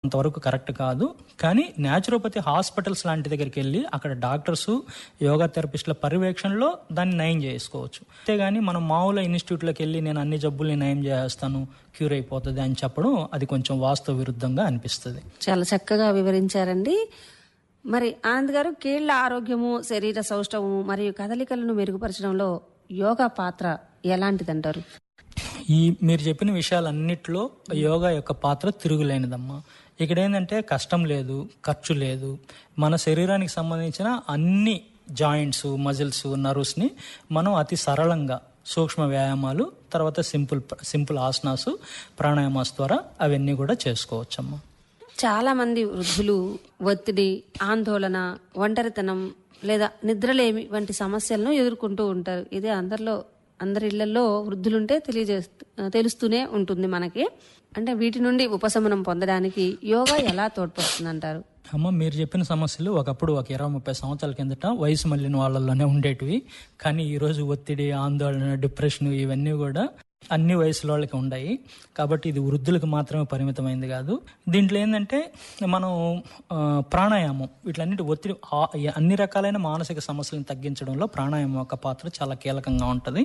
అంతవరకు కరెక్ట్ కాదు కానీ న్యాచురోపతి హాస్పిటల్స్ లాంటి దగ్గరికి వెళ్ళి అక్కడ డాక్టర్స్ యోగా థెరపిస్టుల పర్యవేక్షణలో దాన్ని నయం చేసుకోవచ్చు అంతేగాని మనం మామూలు ఇన్స్టిట్యూట్లోకి వెళ్ళి నేను అన్ని జబ్బుల్ని నయం చేస్తాను క్యూర్ అయిపోతుంది అని చెప్పడం అది కొంచెం వాస్తవ విరుద్ధంగా అనిపిస్తుంది చాలా చక్కగా వివరించారండి మరి ఆనంద్ గారు కీళ్ల ఆరోగ్యము శరీర సౌష్ఠవము మరియు కదలికలను మెరుగుపరచడంలో యోగా పాత్ర ఎలాంటిదంటారు ఈ మీరు చెప్పిన విషయాలన్నిట్లో యోగా యొక్క పాత్ర తిరుగులేనిదమ్మా ఇక్కడ ఏంటంటే కష్టం లేదు ఖర్చు లేదు మన శరీరానికి సంబంధించిన అన్ని జాయింట్స్ మజిల్స్ నర్వ్స్ని మనం అతి సరళంగా సూక్ష్మ వ్యాయామాలు తర్వాత సింపుల్ సింపుల్ ఆసనాసు ప్రాణాయామాస్ ద్వారా అవన్నీ కూడా చేసుకోవచ్చమ్మా చాలా మంది వృద్ధులు ఒత్తిడి ఆందోళన ఒంటరితనం లేదా నిద్రలేమి వంటి సమస్యలను ఎదుర్కొంటూ ఉంటారు ఇది అందరిలో అందరి ఇళ్లలో వృద్ధులుంటే తెలియజేస్తూ తెలుస్తూనే ఉంటుంది మనకి అంటే వీటి నుండి ఉపశమనం పొందడానికి యోగా ఎలా తోడ్పడుతుంది అంటారు అమ్మ మీరు చెప్పిన సమస్యలు ఒకప్పుడు ఒక ఇరవై ముప్పై సంవత్సరాల కిందట వయసు మళ్ళిన వాళ్ళలోనే ఉండేటివి కానీ ఈరోజు ఒత్తిడి ఆందోళన డిప్రెషన్ ఇవన్నీ కూడా అన్ని వయసుల వాళ్ళకి ఉన్నాయి కాబట్టి ఇది వృద్ధులకు మాత్రమే పరిమితమైంది కాదు దీంట్లో ఏంటంటే మనం ఆ, ప్రాణాయామం వీటిలన్నిటి ఒత్తిడి ఆ- అన్ని రకాలైన మానసిక సమస్యలను తగ్గించడంలో ప్రాణాయామం యొక్క పాత్ర చాలా కీలకంగా ఉంటుంది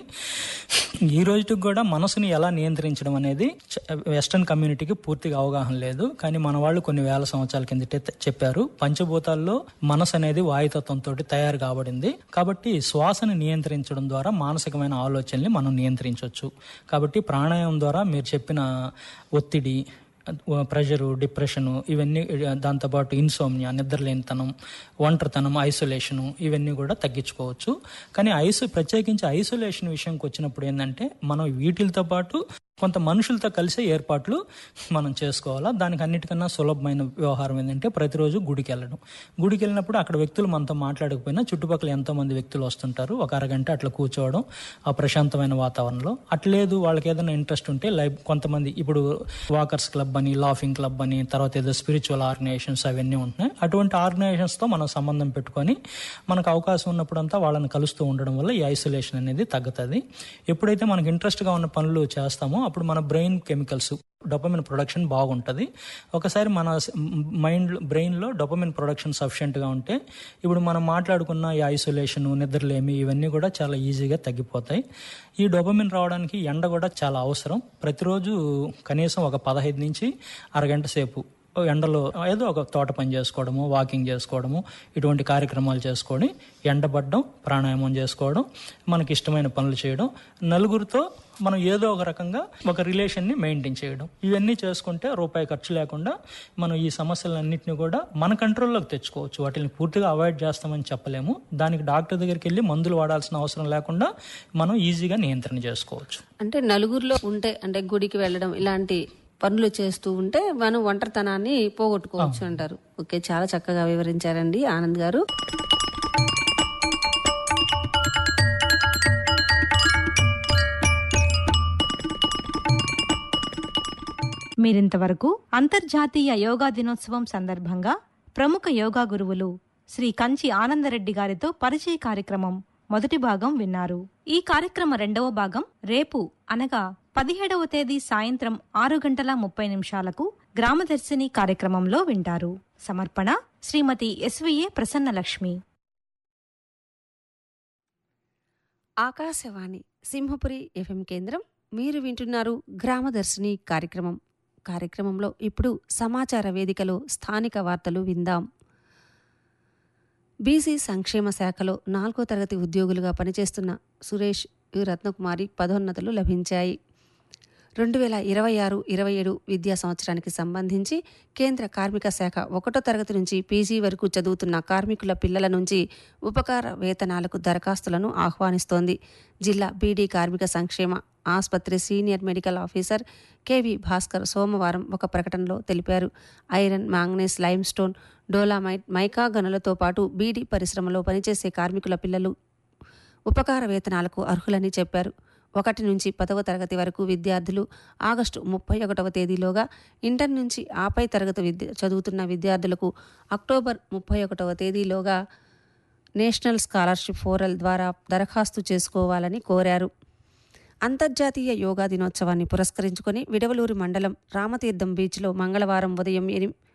ఈ రోజుకి కూడా మనసుని ఎలా నియంత్రించడం అనేది చ- వెస్టర్న్ కమ్యూనిటీకి పూర్తిగా అవగాహన లేదు కానీ మన వాళ్ళు కొన్ని వేల సంవత్సరాల కిందటే తె- చెప్పారు పంచభూతాల్లో మనసు అనేది వాయుతత్వంతో తయారు కాబడింది కాబట్టి శ్వాసను నియంత్రించడం ద్వారా మానసికమైన ఆలోచనల్ని మనం నియంత్రించవచ్చు కాబట్టి ప్రాణాయామం ద్వారా మీరు చెప్పిన ఒత్తిడి ప్రెషరు డిప్రెషను ఇవన్నీ దాంతోపాటు ఇన్సోమ్నియా నిద్రలేనితనం ఒంటరితనం ఐసోలేషను ఇవన్నీ కూడా తగ్గించుకోవచ్చు కానీ ఐసో ప్రత్యేకించి ఐసోలేషన్ విషయంకి వచ్చినప్పుడు ఏంటంటే మనం వీటితో పాటు కొంత మనుషులతో కలిసే ఏర్పాట్లు మనం చేసుకోవాలా దానికి అన్నిటికన్నా సులభమైన వ్యవహారం ఏంటంటే ప్రతిరోజు గుడికి వెళ్ళడం గుడికి వెళ్ళినప్పుడు అక్కడ వ్యక్తులు మనతో మాట్లాడకపోయినా చుట్టుపక్కల ఎంతో మంది వ్యక్తులు వస్తుంటారు ఒక అరగంట అట్లా కూర్చోవడం ఆ ప్రశాంతమైన వాతావరణంలో అట్లేదు వాళ్ళకి ఏదైనా ఇంట్రెస్ట్ ఉంటే లైవ్ కొంతమంది ఇప్పుడు వాకర్స్ క్లబ్ అని లాఫింగ్ క్లబ్ అని తర్వాత ఏదో స్పిరిచువల్ ఆర్గనైజేషన్స్ అవన్నీ ఉంటున్నాయి అటువంటి ఆర్గనైజేషన్స్తో మనం సంబంధం పెట్టుకొని మనకు అవకాశం ఉన్నప్పుడంతా వాళ్ళని కలుస్తూ ఉండడం వల్ల ఈ ఐసోలేషన్ అనేది తగ్గుతుంది ఎప్పుడైతే మనకి ఇంట్రెస్ట్గా ఉన్న పనులు చేస్తామో అప్పుడు మన బ్రెయిన్ కెమికల్స్ డొపమిన్ ప్రొడక్షన్ బాగుంటుంది ఒకసారి మన మైండ్ బ్రెయిన్లో డొపమిన్ ప్రొడక్షన్ సఫిషియెంట్గా ఉంటే ఇప్పుడు మనం మాట్లాడుకున్న ఈ ఐసోలేషన్ నిద్రలేమి ఇవన్నీ కూడా చాలా ఈజీగా తగ్గిపోతాయి ఈ డొపమిన్ రావడానికి ఎండ కూడా చాలా అవసరం ప్రతిరోజు కనీసం ఒక పదహైదు నుంచి అరగంట సేపు ఎండలో ఏదో ఒక తోట పని చేసుకోవడము వాకింగ్ చేసుకోవడము ఇటువంటి కార్యక్రమాలు చేసుకొని ఎండబడ్డం ప్రాణాయామం చేసుకోవడం మనకి ఇష్టమైన పనులు చేయడం నలుగురితో మనం ఏదో ఒక రకంగా ఒక రిలేషన్ని మెయింటైన్ చేయడం ఇవన్నీ చేసుకుంటే రూపాయి ఖర్చు లేకుండా మనం ఈ సమస్యలన్నింటినీ కూడా మన కంట్రోల్లోకి తెచ్చుకోవచ్చు వాటిని పూర్తిగా అవాయిడ్ చేస్తామని చెప్పలేము దానికి డాక్టర్ దగ్గరికి వెళ్ళి మందులు వాడాల్సిన అవసరం లేకుండా మనం ఈజీగా నియంత్రణ చేసుకోవచ్చు అంటే నలుగురిలో ఉంటే అంటే గుడికి వెళ్ళడం ఇలాంటి పనులు చేస్తూ ఉంటే మనం ఒంటరితనాన్ని పోగొట్టుకోవచ్చు అంటారు ఓకే చాలా చక్కగా వివరించారండి ఆనంద్ గారు మీరింతవరకు అంతర్జాతీయ యోగా దినోత్సవం సందర్భంగా ప్రముఖ యోగా గురువులు శ్రీ కంచి ఆనందరెడ్డి గారితో పరిచయ కార్యక్రమం మొదటి భాగం విన్నారు ఈ కార్యక్రమ రెండవ భాగం రేపు అనగా పదిహేడవ తేదీ సాయంత్రం ఆరు గంటల ముప్పై నిమిషాలకు గ్రామదర్శిని కార్యక్రమంలో వింటారు సమర్పణ శ్రీమతి ఎస్విఏ ప్రసన్నలక్ష్మి ఆకాశవాణి సింహపురి ఎఫ్ఎం కేంద్రం మీరు వింటున్నారు గ్రామదర్శిని కార్యక్రమం కార్యక్రమంలో ఇప్పుడు సమాచార వేదికలో స్థానిక వార్తలు విందాం బీసీ సంక్షేమ శాఖలో నాలుగో తరగతి ఉద్యోగులుగా పనిచేస్తున్న సురేష్ యు రత్నకుమారి పదోన్నతులు లభించాయి రెండు వేల ఇరవై ఆరు ఇరవై ఏడు విద్యా సంవత్సరానికి సంబంధించి కేంద్ర కార్మిక శాఖ ఒకటో తరగతి నుంచి పీజీ వరకు చదువుతున్న కార్మికుల పిల్లల నుంచి ఉపకార వేతనాలకు దరఖాస్తులను ఆహ్వానిస్తోంది జిల్లా బీడీ కార్మిక సంక్షేమ ఆసుపత్రి senior medical officer KV Bhaskar సోమవారం ఒక ప్రకటనలో తెలిపారు iron manganese limestone dolomite mica గనులతో పాటు బీడీ పరిశ్రమలో పనిచేసే కార్మికుల పిల్లలు ఉపకార వేతనాలకు అర్హులని చెప్పారు ఒకటి నుంచి పదవ తరగతి వరకు విద్యార్థులు ఆగస్టు ముప్పై ఒకటవ తేదీలోగా ఇంటర్ నుంచి ఆపై తరగతి విద్య చదువుతున్న విద్యార్థులకు అక్టోబర్ ముప్పై ఒకటవ తేదీలోగా నేషనల్ స్కాలర్షిప్ ఫోరల్ ద్వారా దరఖాస్తు చేసుకోవాలని కోరారు అంతర్జాతీయ యోగా దినోత్సవాన్ని పురస్కరించుకొని విడవలూరు మండలం రామతీర్థం బీచ్లో మంగళవారం ఉదయం ఎని